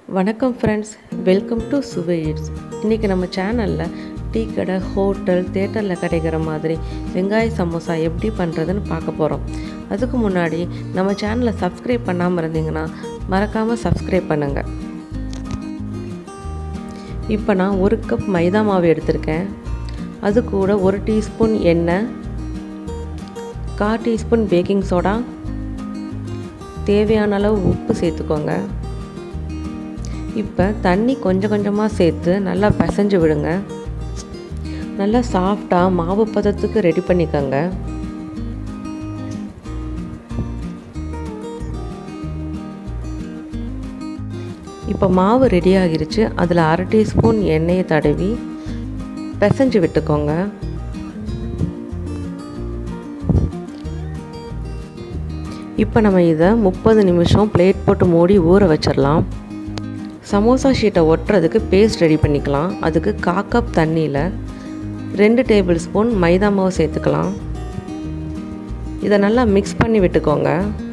வணக்கம் friends welcome to Suvai it's இன்றைக்கி நம்ம சேனலில் டீ கடை ஹோட்டல் தேட்டரில் கிடைக்கிற மாதிரி வெங்காய சமோசா எப்படி பண்ணுறதுன்னு பார்க்க போகிறோம் அதுக்கு முன்னாடி நம்ம சேனலை சப்ஸ்கிரைப் பண்ணாமல் இருந்தீங்கன்னா மறக்காமல் சப்ஸ்கிரைப் பண்ணுங்கள் இப்போ நான் ஒரு கப் மைதா மாவு எடுத்திருக்கேன் அது கூட ஒரு டீஸ்பூன் எண்ணெய் கால் டீஸ்பூன் பேக்கிங் சோடா தேவையான அளவு உப்பு சேர்த்துக்கோங்க இப்போ தண்ணி கொஞ்சம் கொஞ்சமாக சேர்த்து நல்லா பிசைஞ்சு விடுங்க நல்லா சாஃப்டாக மாவு பதத்துக்கு ரெடி பண்ணிக்கோங்க இப்போ மாவு ரெடி ஆகிருச்சு அதில் அரை டீஸ்பூன் எண்ணெயை தடவி பிசைஞ்சு விட்டுக்கோங்க இப்போ நம்ம இதை முப்பது நிமிஷம் பிளேட் போட்டு மூடி ஊற வச்சிடலாம் சமோசா ஷீட்டை ஒட்டுறதுக்கு பேஸ்ட் ரெடி பண்ணிக்கலாம் அதுக்கு கா கப் தண்ணியில் ரெண்டு டேபிள் ஸ்பூன் மைதா மாவு சேர்த்துக்கலாம் இதை நல்லா மிக்ஸ் பண்ணி விட்டுக்கோங்க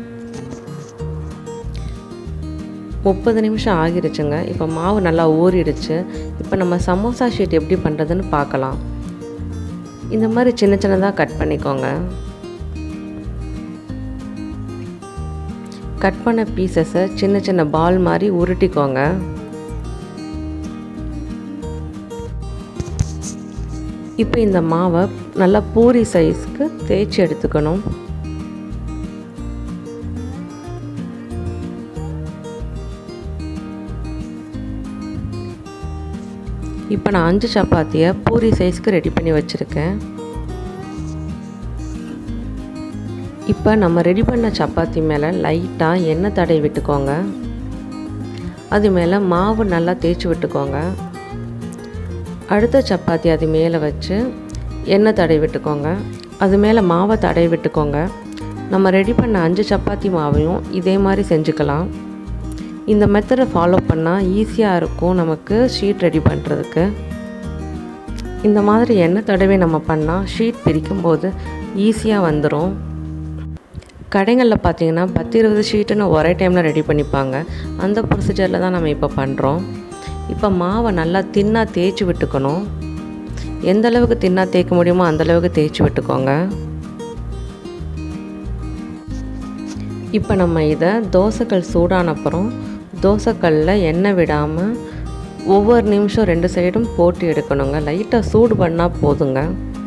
முப்பது நிமிஷம் ஆகிருச்சுங்க இப்போ மாவு நல்லா ஊறிடுச்சு இப்போ நம்ம சமோசா ஷீட் எப்படி பண்ணுறதுன்னு பார்க்கலாம் இந்த மாதிரி சின்ன சின்னதாக கட் பண்ணிக்கோங்க கட் பண்ண பீசஸை சின்ன சின்ன பால் மாதிரி உருட்டிக்கோங்க இப்போ இந்த மாவை நல்லா பூரி சைஸ்க்கு தேய்ச்சி எடுத்துக்கணும் இப்போ நான் அஞ்சு சப்பாத்தியை பூரி சைஸ்க்கு ரெடி பண்ணி வச்சுருக்கேன் இப்போ நம்ம ரெடி பண்ண சப்பாத்தி மேலே லைட்டாக எண்ணெய் தடவி விட்டுக்கோங்க அது மேலே மாவு நல்லா தேய்ச்சி விட்டுக்கோங்க அடுத்த சப்பாத்தி அது மேலே வச்சு எண்ணெய் தடவி விட்டுக்கோங்க அது மேலே மாவை தடவி விட்டுக்கோங்க நம்ம ரெடி பண்ண அஞ்சு சப்பாத்தி மாவையும் இதே மாதிரி செஞ்சுக்கலாம் இந்த மெத்தடை ஃபாலோ பண்ணால் ஈஸியாக இருக்கும் நமக்கு ஷீட் ரெடி பண்ணுறதுக்கு இந்த மாதிரி எண்ணெய் தடவி நம்ம பண்ணால் ஷீட் பிரிக்கும்போது ஈஸியாக வந்துடும் கடைகளில் பார்த்தீங்கன்னா பத்து இருபது ஷீட்டுன்னு ஒரே டைமில் ரெடி பண்ணிப்பாங்க அந்த ப்ரொசீஜரில் தான் நம்ம இப்போ பண்ணுறோம் இப்போ மாவை நல்லா தின்னாக தேய்ச்சி விட்டுக்கணும் எந்த அளவுக்கு தின்னாக தேய்க்க முடியுமோ அந்தளவுக்கு தேய்ச்சி விட்டுக்கோங்க இப்போ நம்ம இதை தோசைக்கல் சூடான அப்புறம் தோசைக்கல்லில் எண்ணெய் விடாமல் ஒவ்வொரு நிமிஷம் ரெண்டு சைடும் போட்டு எடுக்கணுங்க லைட்டாக சூடு பண்ணால் போதுங்க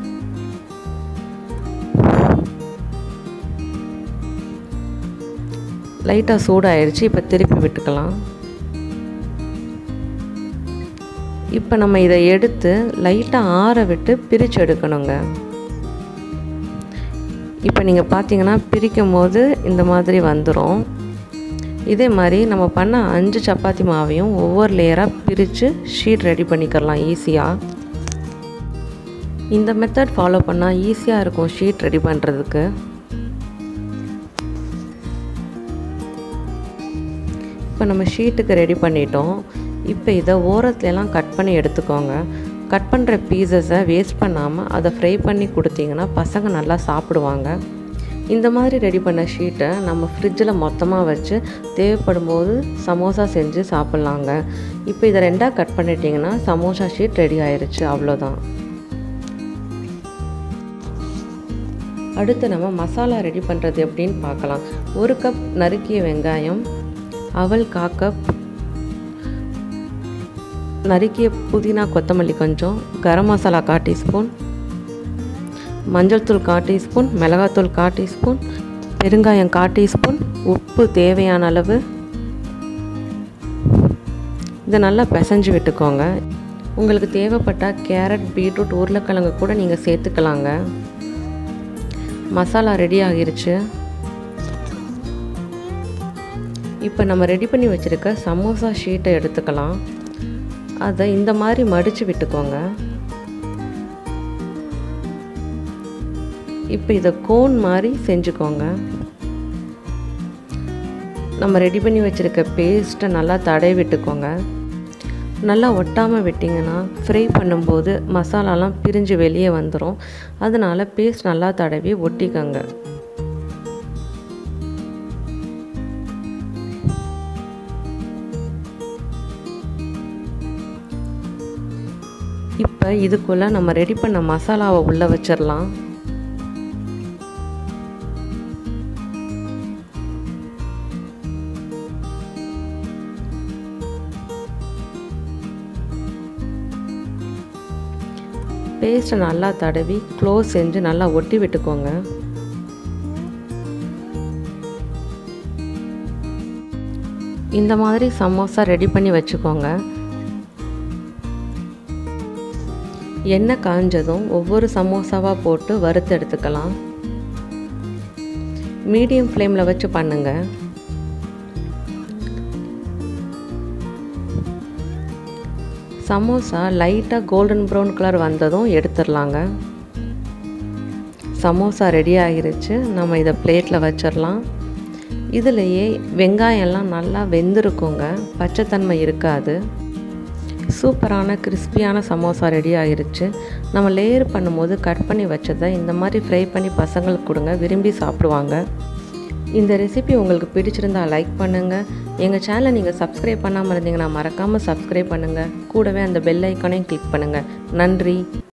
லைட்டாக சூடாயிருச்சு இப்போ திருப்பி விட்டுக்கலாம் இப்போ நம்ம இதை எடுத்து லைட்டாக ஆற விட்டு பிரித்து எடுக்கணுங்க இப்போ நீங்கள் பார்த்தீங்கன்னா பிரிக்கும் போது இந்த மாதிரி வந்துடும் இதே மாதிரி நம்ம பண்ண அஞ்சு சப்பாத்தி மாவையும் ஒவ்வொரு லேயராக பிரித்து ஷீட் ரெடி பண்ணிக்கலாம் ஈஸியாக இந்த மெத்தட் ஃபாலோ பண்ணால் ஈஸியாக இருக்கும் ஷீட் ரெடி பண்ணுறதுக்கு இப்போ நம்ம ஷீட்டுக்கு ரெடி பண்ணிட்டோம் இப்போ இதை ஓரத்துலலாம் கட் பண்ணி எடுத்துக்கோங்க கட் பண்ணுற பீசஸை வேஸ்ட் பண்ணாமல் அதை ஃப்ரை பண்ணி கொடுத்தீங்கன்னா பசங்க நல்லா சாப்பிடுவாங்க இந்த மாதிரி ரெடி பண்ண ஷீட்டை நம்ம ஃப்ரிட்ஜில் மொத்தமாக வச்சு தேவைப்படும் போது சமோசா செஞ்சு சாப்பிட்லாங்க இப்போ இதை ரெண்டாக கட் பண்ணிட்டீங்கன்னா சமோசா ஷீட் ரெடி ஆயிடுச்சு அவ்வளோதான் அடுத்து நம்ம மசாலா ரெடி பண்ணுறது எப்படின்னு பார்க்கலாம் ஒரு கப் நறுக்கிய வெங்காயம் அவல் காக்கப் நறுக்கிய புதினா கொத்தமல்லி கொஞ்சம் கரம் மசாலா கால் டீஸ்பூன் மஞ்சள் தூள் கால் டீஸ்பூன் மிளகாத்தூள் கால் டீஸ்பூன் பெருங்காயம் கால் டீஸ்பூன் உப்பு தேவையான அளவு இதை நல்லா பிசைஞ்சு விட்டுக்கோங்க உங்களுக்கு தேவைப்பட்டால் கேரட் பீட்ரூட் உருளைக்கிழங்கு கூட நீங்கள் சேர்த்துக்கலாங்க மசாலா ரெடி ஆகிருச்சு இப்போ நம்ம ரெடி பண்ணி வச்சுருக்க சமோசா ஷீட்டை எடுத்துக்கலாம் அதை இந்த மாதிரி மடித்து விட்டுக்கோங்க இப்போ இதை கோன் மாதிரி செஞ்சுக்கோங்க நம்ம ரெடி பண்ணி வச்சுருக்க பேஸ்ட்டை நல்லா தடவி விட்டுக்கோங்க நல்லா ஒட்டாமல் விட்டிங்கன்னா ஃப்ரை பண்ணும்போது மசாலாலாம் பிரிஞ்சு வெளியே வந்துடும் அதனால் பேஸ்ட் நல்லா தடவி ஒட்டிக்கோங்க இப்போ இதுக்குள்ளே நம்ம ரெடி பண்ண மசாலாவை உள்ளே வச்சிடலாம் பேஸ்ட்டை நல்லா தடவி க்ளோஸ் செஞ்சு நல்லா ஒட்டி விட்டுக்கோங்க இந்த மாதிரி சமோசா ரெடி பண்ணி வச்சுக்கோங்க எண்ணெய் காஞ்சதும் ஒவ்வொரு சமோசாவாக போட்டு வறுத்து எடுத்துக்கலாம் மீடியம் ஃப்ளேமில் வச்சு பண்ணுங்கள் சமோசா லைட்டாக கோல்டன் ப்ரௌன் கலர் வந்ததும் எடுத்துடலாங்க சமோசா ரெடி ஆகிருச்சு நம்ம இதை பிளேட்டில் வச்சிடலாம் இதுலேயே வெங்காயம்லாம் நல்லா வெந்திருக்குங்க பச்சைத்தன்மை இருக்காது சூப்பரான கிறிஸ்பியான சமோசா ரெடி ஆகிருச்சு நம்ம லேயர் பண்ணும்போது கட் பண்ணி வச்சதை இந்த மாதிரி ஃப்ரை பண்ணி பசங்களுக்கு கொடுங்க விரும்பி சாப்பிடுவாங்க இந்த ரெசிபி உங்களுக்கு பிடிச்சிருந்தா லைக் பண்ணுங்கள் எங்கள் சேனலை நீங்கள் சப்ஸ்கிரைப் பண்ணாமல் இருந்தீங்கன்னா மறக்காமல் சப்ஸ்கிரைப் பண்ணுங்கள் கூடவே அந்த பெல் ஐக்கானையும் கிளிக் பண்ணுங்கள் நன்றி